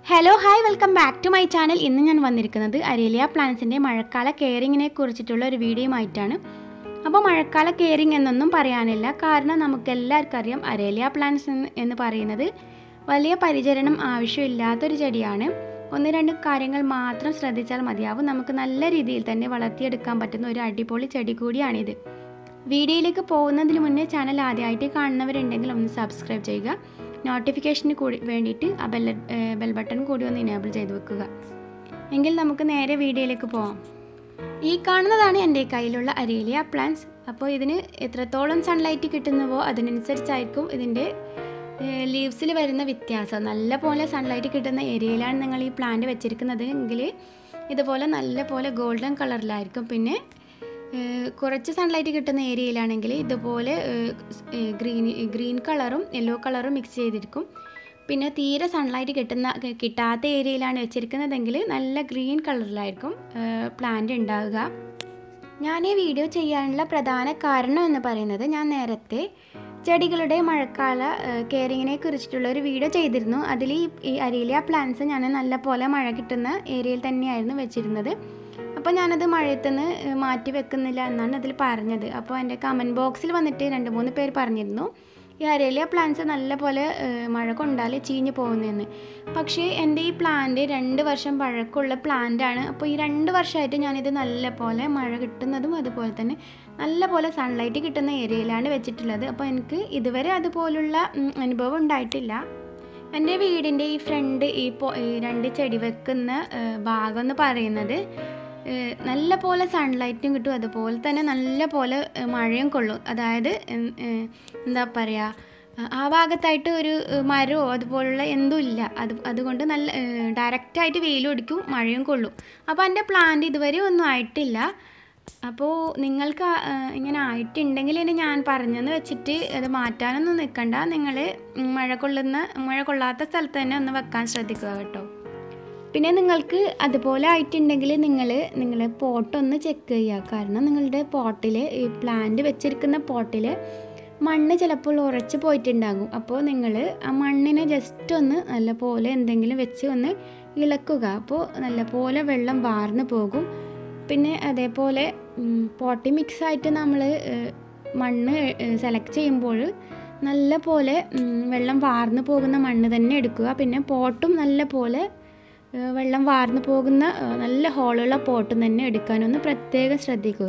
hello hi welcome back to my channel ഇന്ന് ഞാൻ വന്നിരിക്കുന്നത് അരേലിയ പ്ലാന്റ്സിൻ്റെ മഴക്കാല കെയറിങ്ങിനെ കുറിച്ചിട്ടുള്ള ഒരു വീഡിയോയുമായിട്ടാണ് അപ്പോൾ മഴക്കാല കെയറിങ് എന്നൊന്നും പറയാനില്ല കാരണം നമുക്ക് എല്ലാവർക്കും അറിയാം അരേലിയ പ്ലാന്റ്സ് എന്ന് എന്ന് പറയുന്നത് വലിയ പരിചരണം ആവശ്യമില്ലാത്തൊരു ചെടിയാണ് ഒന്ന് രണ്ട് കാര്യങ്ങൾ മാത്രം ശ്രദ്ധിച്ചാൽ മതിയാവും നമുക്ക് നല്ല രീതിയിൽ തന്നെ വളർത്തിയെടുക്കാൻ പറ്റുന്ന ഒരു അടിപൊളി ചെടി കൂടിയാണിത് വീഡിയോയിലേക്ക് പോകുന്നതിന് മുന്നേ ചാനൽ ആദ്യമായിട്ട് കാണുന്നവരുണ്ടെങ്കിൽ ഒന്ന് സബ്സ്ക്രൈബ് ചെയ്യുക നോട്ടിഫിക്കേഷന് കൂടി വേണ്ടിയിട്ട് ആ ബെൽ ബെൽ ബട്ടൺ കൂടി ഒന്ന് ഇനേബിൾ ചെയ്ത് വെക്കുക എങ്കിൽ നമുക്ക് നേരെ വീഡിയോയിലേക്ക് പോവാം ഈ കാണുന്നതാണ് എൻ്റെ കയ്യിലുള്ള അരേലിയ പ്ലാന്റ്സ് അപ്പോൾ ഇതിന് എത്രത്തോളം സൺലൈറ്റ് കിട്ടുന്നുവോ അതിനനുസരിച്ചായിരിക്കും ഇതിൻ്റെ ലീവ്സിൽ വരുന്ന വ്യത്യാസം നല്ല പോലെ സൺലൈറ്റ് കിട്ടുന്ന ഏരിയയിലാണ് നിങ്ങൾ ഈ പ്ലാന്റ് വെച്ചിരിക്കുന്നത് എങ്കിൽ ഇതുപോലെ നല്ല പോലെ ഗോൾഡൻ കളറിലായിരിക്കും പിന്നെ ഏഹ് കുറച്ച് സൺലൈറ്റ് കിട്ടുന്ന ഏരിയയിലാണെങ്കിൽ ഇതുപോലെ ഏഹ് ഗ്രീൻ ഗ്രീൻ കളറും യെല്ലോ കളറും മിക്സ് ചെയ്തിരിക്കും പിന്നെ തീരെ സൺലൈറ്റ് കിട്ടുന്ന കിട്ടാത്ത ഏരിയയിലാണ് വെച്ചിരിക്കുന്നതെങ്കിൽ നല്ല ഗ്രീൻ കളറിലായിരിക്കും പ്ലാന്റ് ഉണ്ടാവുക ഞാൻ ഈ വീഡിയോ ചെയ്യാനുള്ള പ്രധാന കാരണം എന്ന് പറയുന്നത് ഞാൻ നേരത്തെ ചെടികളുടെ മഴക്കാല കെയറിങ്ങിനെ കുറിച്ചിട്ടുള്ള ഒരു വീഡിയോ ചെയ്തിരുന്നു അതിൽ ഈ ഈ അരീലിയ പ്ലാന്റ്സ് ഞാൻ നല്ല പോലെ മഴ കിട്ടുന്ന ഏരിയയിൽ തന്നെയായിരുന്നു വെച്ചിരുന്നത് അപ്പോൾ ഞാനത് മഴയത്തുനിന്ന് മാറ്റി വെക്കുന്നില്ല എന്നാണ് അതിൽ പറഞ്ഞത് അപ്പോൾ എൻ്റെ കമൻറ്റ് ബോക്സിൽ വന്നിട്ട് രണ്ട് മൂന്ന് പേര് പറഞ്ഞിരുന്നു ഈ അരേലിയ പ്ലാന്റ്സ് നല്ല പോലെ മഴ കൊണ്ടാൽ ചീഞ്ഞ് പോകുന്നതെന്ന് പക്ഷേ എൻ്റെ ഈ പ്ലാന്റ് രണ്ട് വർഷം പഴക്കമുള്ള പ്ലാന്റാണ് അപ്പോൾ ഈ രണ്ട് വർഷമായിട്ട് ഞാനിത് നല്ല പോലെ മഴ കിട്ടുന്നതും അതുപോലെ തന്നെ നല്ല പോലെ സൺലൈറ്റ് കിട്ടുന്ന ഏരിയയിലാണ് വെച്ചിട്ടുള്ളത് അപ്പോൾ എനിക്ക് ഇതുവരെ അതുപോലുള്ള ഉം, അനുഭവം ഉണ്ടായിട്ടില്ല എൻ്റെ വീടിൻ്റെ ഈ ഫ്രണ്ട് ഈ പൊ ഈ രണ്ട് ചെടി വെക്കുന്ന ഏഹ്, ഭാഗം എന്ന് പറയുന്നത് ഏഹ്, നല്ല പോലെ സൺലൈറ്റും കിട്ടും അതുപോലെ തന്നെ നല്ല പോലെ ഏഹ്, മഴയും കൊള്ളും അതായത് ഉം, ഏഹ്, എന്താ പറയുക ആ ഭാഗത്തായിട്ട് ഒരു ഏഹ്, മരമോ അതുപോലുള്ള എന്തും ഇല്ല അത് അതുകൊണ്ട് നല്ല ഡയറക്റ്റായിട്ട് വെയിലും അടിക്കും മഴയും കൊള്ളും അപ്പോൾ എൻ്റെ പ്ലാന്റ് ഇതുവരെ ഒന്നും ആയിട്ടില്ല അപ്പോൾ നിങ്ങൾക്ക് ആ, ഏഹ്, ഇങ്ങനെ ആയിട്ടുണ്ടെങ്കിൽ ഇനി ഞാൻ പറഞ്ഞെന്ന് വെച്ചിട്ട് അത് മാറ്റാനൊന്നും നിൽക്കണ്ട നിങ്ങൾ മഴ കൊള്ളുന്ന മഴ കൊള്ളാത്ത സ്ഥലത്ത് തന്നെ ഒന്ന് വെക്കാൻ ശ്രദ്ധിക്കുക കേട്ടോ പിന്നെ നിങ്ങൾക്ക് അതുപോലെ ആയിട്ടുണ്ടെങ്കിൽ നിങ്ങൾ നിങ്ങൾ പോട്ടൊന്ന് ചെക്ക് ചെയ്യുക കാരണം നിങ്ങളുടെ പോട്ടിൽ ഈ പ്ലാന്റ് വെച്ചിരിക്കുന്ന പോട്ടിൽ മണ്ണ് ചിലപ്പോൾ ഉറച്ച് പോയിട്ടുണ്ടാകും അപ്പോൾ നിങ്ങൾ ആ മണ്ണിനെ ജസ്റ്റ് ഒന്ന് നല്ല പോലെ എന്തെങ്കിലും വെച്ച് ഒന്ന് ഇളക്കുക അപ്പോൾ നല്ല പോലെ വെള്ളം വാർന്നു പോകും പിന്നെ അതേപോലെ ഉം, പോട്ടി മിക്സ് ആയിട്ട് നമ്മൾ മണ്ണ് സെലക്ട് ചെയ്യുമ്പോൾ നല്ല പോലെ ഉം, വെള്ളം വാർന്നു പോകുന്ന മണ്ണ് തന്നെ എടുക്കുക പിന്നെ പോട്ടും നല്ല പോലെ ഏഹ്, വെള്ളം വാർന്നു പോകുന്ന ഏഹ്, നല്ല ഹോളുള്ള പോട്ടും തന്നെ എടുക്കാനൊന്ന് പ്രത്യേകം ശ്രദ്ധിക്കുക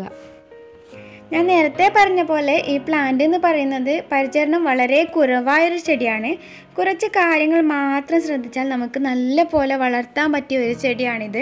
ഞാൻ നേരത്തെ പറഞ്ഞ പോലെ ഈ പ്ലാന്റ് എന്ന് പറയുന്നത് പരിചരണം വളരെ കുറവായൊരു ചെടിയാണ് കുറച്ച് കാര്യങ്ങൾ മാത്രം ശ്രദ്ധിച്ചാൽ നമുക്ക് നല്ല പോലെ വളർത്താൻ പറ്റിയ ഒരു ചെടിയാണിത്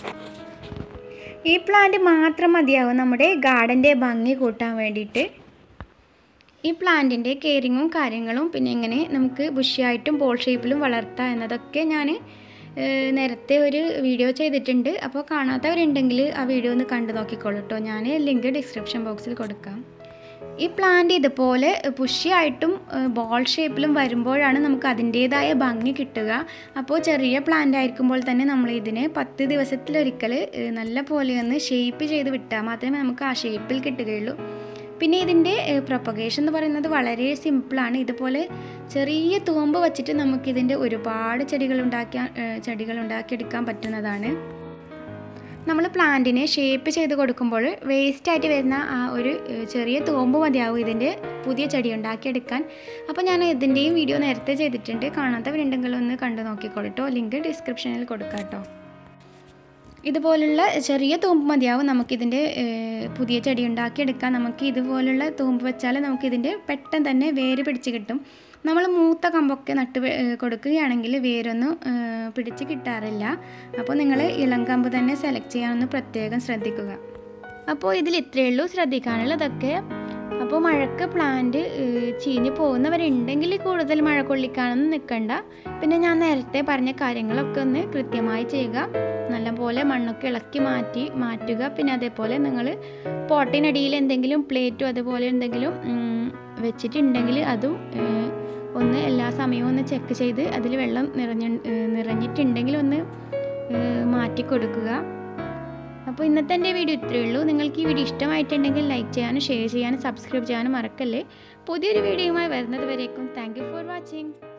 ഈ പ്ലാന്റ് മാത്രം മതിയാവും നമ്മുടെ ഗാർഡൻ്റെ ഭംഗി കൂട്ടാൻ വേണ്ടിയിട്ട് ഈ പ്ലാന്റിൻ്റെ കെയറിങ്ങും കാര്യങ്ങളും പിന്നെ എങ്ങനെ നമുക്ക് ബുഷിയായിട്ടും ബോൾ ഷേപ്പിലും വളർത്താം എന്നതൊക്കെ ഞാൻ നേരത്തെ ഒരു വീഡിയോ ചെയ്തിട്ടുണ്ട് അപ്പോൾ കാണാത്തവരുണ്ടെങ്കിൽ ആ വീഡിയോ ഒന്ന് കണ്ടു നോക്കിക്കോളൂ കേട്ടോ ഞാൻ ലിങ്ക് ഡിസ്ക്രിപ്ഷൻ ബോക്സിൽ കൊടുക്കാം ഈ പ്ലാന്റ് ഇതുപോലെ പുഷിയായിട്ടും ബോൾ ഷേപ്പിലും വരുമ്പോഴാണ് നമുക്ക് അതിൻ്റേതായ ഭംഗി കിട്ടുക അപ്പോൾ ചെറിയ പ്ലാന്റ് ആയിരിക്കുമ്പോൾ തന്നെ നമ്മൾ ഇതിനെ പത്ത് ദിവസത്തിലൊരിക്കൽ ഏഹ്, നല്ല പോലെ ഒന്ന് ഷേപ്പ് ചെയ്ത് വിട്ടാൽ മാത്രമേ നമുക്ക് ആ ഷേപ്പിൽ കിട്ടുകയുള്ളൂ പിന്നെ ഇതിൻ്റെ പ്രൊപ്പഗേഷൻ എന്ന് പറയുന്നത് വളരെ സിമ്പിളാണ് ഇതുപോലെ ചെറിയ തൂമ്പ് വച്ചിട്ട് നമുക്കിതിൻ്റെ ഒരുപാട് ചെടികൾ ഉണ്ടാക്കിയ ചെടികൾ ഉണ്ടാക്കിയെടുക്കാൻ പറ്റുന്നതാണ് നമ്മൾ പ്ലാന്റിനെ ഷേപ്പ് ചെയ്ത് കൊടുക്കുമ്പോൾ വേസ്റ്റായിട്ട് വരുന്ന ആ ഒരു ഏഹ്, ചെറിയ തൂമ്പ് മതിയാവും ഇതിൻ്റെ പുതിയ ചെടി ഉണ്ടാക്കിയെടുക്കാൻ അപ്പോൾ ഞാൻ ഇതിൻ്റെയും വീഡിയോ നേരത്തെ ചെയ്തിട്ടുണ്ട് കാണാത്തവരുണ്ടെങ്കിൽ ഒന്ന് കണ്ടു നോക്കിക്കോളട്ടോ ലിങ്ക് ഡിസ്ക്രിപ്ഷനിൽ കൊടുക്കാം കേട്ടോ ഇതുപോലുള്ള ചെറിയ തൂമ്പ് മതിയാവും നമുക്കിതിൻ്റെ ഏഹ്, പുതിയ ചെടി ഉണ്ടാക്കിയെടുക്കാൻ നമുക്ക് ഇതുപോലുള്ള തൂമ്പ് വെച്ചാൽ നമുക്കിതിൻ്റെ പെട്ടെന്ന് തന്നെ വേര് പിടിച്ച് കിട്ടും നമ്മൾ മൂത്ത കമ്പൊക്കെ നട്ട് വെ- ഏഹ്, കൊടുക്കുകയാണെങ്കിൽ വേരൊന്നും ഏഹ്, പിടിച്ച് കിട്ടാറില്ല അപ്പോൾ നിങ്ങൾ ഇളം കമ്പ് തന്നെ സെലക്ട് ചെയ്യാനൊന്ന് പ്രത്യേകം ശ്രദ്ധിക്കുക അപ്പോൾ ഇതിൽ ഇത്രയേ ഉള്ളൂ ശ്രദ്ധിക്കാനുള്ളതൊക്കെ അപ്പോൾ മഴക്ക് പ്ലാന്റ് ഏഹ്, ചീഞ്ഞ് പോകുന്നവരുണ്ടെങ്കിൽ കൂടുതൽ മഴ കൊള്ളിക്കാനൊന്നും നിൽക്കണ്ട പിന്നെ ഞാൻ നേരത്തെ പറഞ്ഞ കാര്യങ്ങളൊക്കെ ഒന്ന് കൃത്യമായി ചെയ്യുക നല്ലപോലെ മണ്ണൊക്കെ ഇളക്കി മാറ്റി മാറ്റുക പിന്നെ അതേപോലെ നിങ്ങൾ പോട്ടിനടിയിൽ എന്തെങ്കിലും പ്ലേറ്റോ അതുപോലെ എന്തെങ്കിലും ഉം, വെച്ചിട്ടുണ്ടെങ്കിൽ അതും ഏഹ്, ഒന്ന് എല്ലാ സമയവും ഒന്ന് ചെക്ക് ചെയ്ത് അതിൽ വെള്ളം നിറഞ്ഞ ഏഹ്, നിറഞ്ഞിട്ടുണ്ടെങ്കിൽ ഒന്ന് ഏഹ്, മാറ്റി കൊടുക്കുക അപ്പോൾ ഇന്നത്തെ എൻ്റെ വീഡിയോ ഇത്രയേ ഉള്ളൂ നിങ്ങൾക്ക് ഈ വീഡിയോ ഇഷ്ടമായിട്ടുണ്ടെങ്കിൽ ലൈക്ക് ചെയ്യാനും ഷെയർ ചെയ്യാനും സബ്സ്ക്രൈബ് ചെയ്യാനും മറക്കല്ലേ പുതിയൊരു വീഡിയോയുമായി വരുന്നത് വരേക്കും താങ്ക് യു ഫോർ വാച്ചിങ്